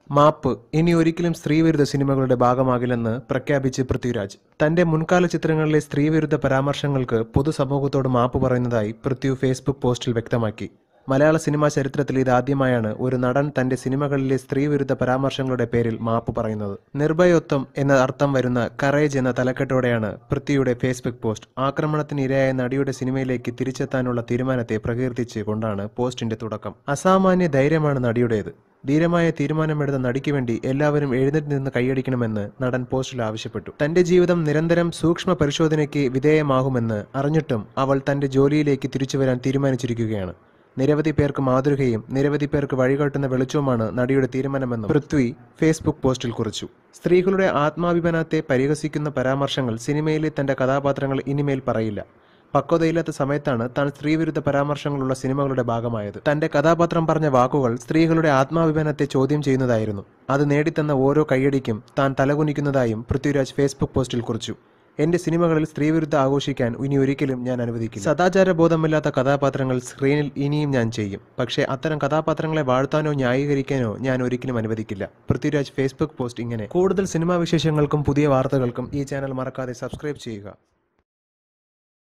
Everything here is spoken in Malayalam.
മാപ്പ് ഇനി ഒരിക്കലും സ്ത്രീവിരുദ്ധ സിനിമകളുടെ ഭാഗമാകില്ലെന്ന് പ്രഖ്യാപിച്ച് പൃഥ്വിരാജ് തന്റെ മുൻകാല ചിത്രങ്ങളിലെ സ്ത്രീവിരുദ്ധ പരാമർശങ്ങൾക്ക് പൊതുസമൂഹത്തോട് മാപ്പ് പറയുന്നതായി പൃഥ്വി ഫേസ്ബുക്ക് പോസ്റ്റിൽ വ്യക്തമാക്കി മലയാള സിനിമാ ചരിത്രത്തിൽ ഇതാദ്യമായാണ് ഒരു നടൻ തന്റെ സിനിമകളിലെ സ്ത്രീവിരുദ്ധ പരാമർശങ്ങളുടെ പേരിൽ മാപ്പ് പറയുന്നത് നിർഭയത്വം എന്ന അർത്ഥം വരുന്ന കറേജ് എന്ന തലക്കെട്ടോടെയാണ് പൃഥ്വിയുടെ ഫേസ്ബുക്ക് പോസ്റ്റ് ആക്രമണത്തിന് ഇരയായ നടിയുടെ സിനിമയിലേക്ക് തിരിച്ചെത്താനുള്ള തീരുമാനത്തെ പ്രകീർത്തിച്ച് കൊണ്ടാണ് പോസ്റ്റിന്റെ തുടക്കം അസാമാന്യ ധൈര്യമാണ് നടിയുടേത് ധീരമായ തീരുമാനമെടുത്ത നടിക്ക് വേണ്ടി എല്ലാവരും എഴുന്നേറ്റ് നിന്ന് കൈയടിക്കണമെന്ന് നടൻ പോസ്റ്റിൽ ആവശ്യപ്പെട്ടു തന്റെ ജീവിതം നിരന്തരം സൂക്ഷ്മ പരിശോധനയ്ക്ക് വിധേയമാകുമെന്ന് അറിഞ്ഞിട്ടും അവൾ തന്റെ ജോലിയിലേക്ക് തിരിച്ചുവരാൻ തീരുമാനിച്ചിരിക്കുകയാണ് നിരവധി പേർക്ക് മാതൃകയും നിരവധി പേർക്ക് വഴികാട്ടുന്ന വെളിച്ചവുമാണ് നടിയുടെ തീരുമാനമെന്നും പൃഥ്വി ഫേസ്ബുക്ക് പോസ്റ്റിൽ കുറിച്ചു സ്ത്രീകളുടെ ആത്മാഭിമാനത്തെ പരിഹസിക്കുന്ന പരാമർശങ്ങൾ സിനിമയിലെ തന്റെ കഥാപാത്രങ്ങൾ ഇനിമേൽ പറയില്ല പക്വതയില്ലാത്ത സമയത്താണ് താൻ സ്ത്രീവിരുദ്ധ പരാമർശങ്ങളുള്ള സിനിമകളുടെ ഭാഗമായത് തന്റെ കഥാപാത്രം പറഞ്ഞ വാക്കുകൾ സ്ത്രീകളുടെ ആത്മാഭിമാനത്തെ ചോദ്യം ചെയ്യുന്നതായിരുന്നു അത് നേടിത്തന്ന ഓരോ കൈയടിക്കും താൻ തലകുനിക്കുന്നതായും പൃഥ്വിരാജ് ഫേസ്ബുക്ക് പോസ്റ്റിൽ കുറിച്ചു എന്റെ സിനിമകളിൽ സ്ത്രീവിരുദ്ധ ആഘോഷിക്കാൻ ഇനി ഒരിക്കലും ഞാൻ അനുവദിക്കില്ല സദാചാര ബോധമില്ലാത്ത കഥാപാത്രങ്ങൾ സ്ക്രീനിൽ ഇനിയും ഞാൻ ചെയ്യും പക്ഷേ അത്തരം കഥാപാത്രങ്ങളെ വാഴ്ത്താനോ ന്യായീകരിക്കാനോ ഞാൻ ഒരിക്കലും അനുവദിക്കില്ല പൃഥ്വിരാജ് ഫേസ്ബുക്ക് പോസ്റ്റ് ഇങ്ങനെ കൂടുതൽ സിനിമാ വിശേഷങ്ങൾക്കും പുതിയ വാർത്തകൾക്കും ഈ ചാനൽ മറക്കാതെ സബ്സ്ക്രൈബ് ചെയ്യുക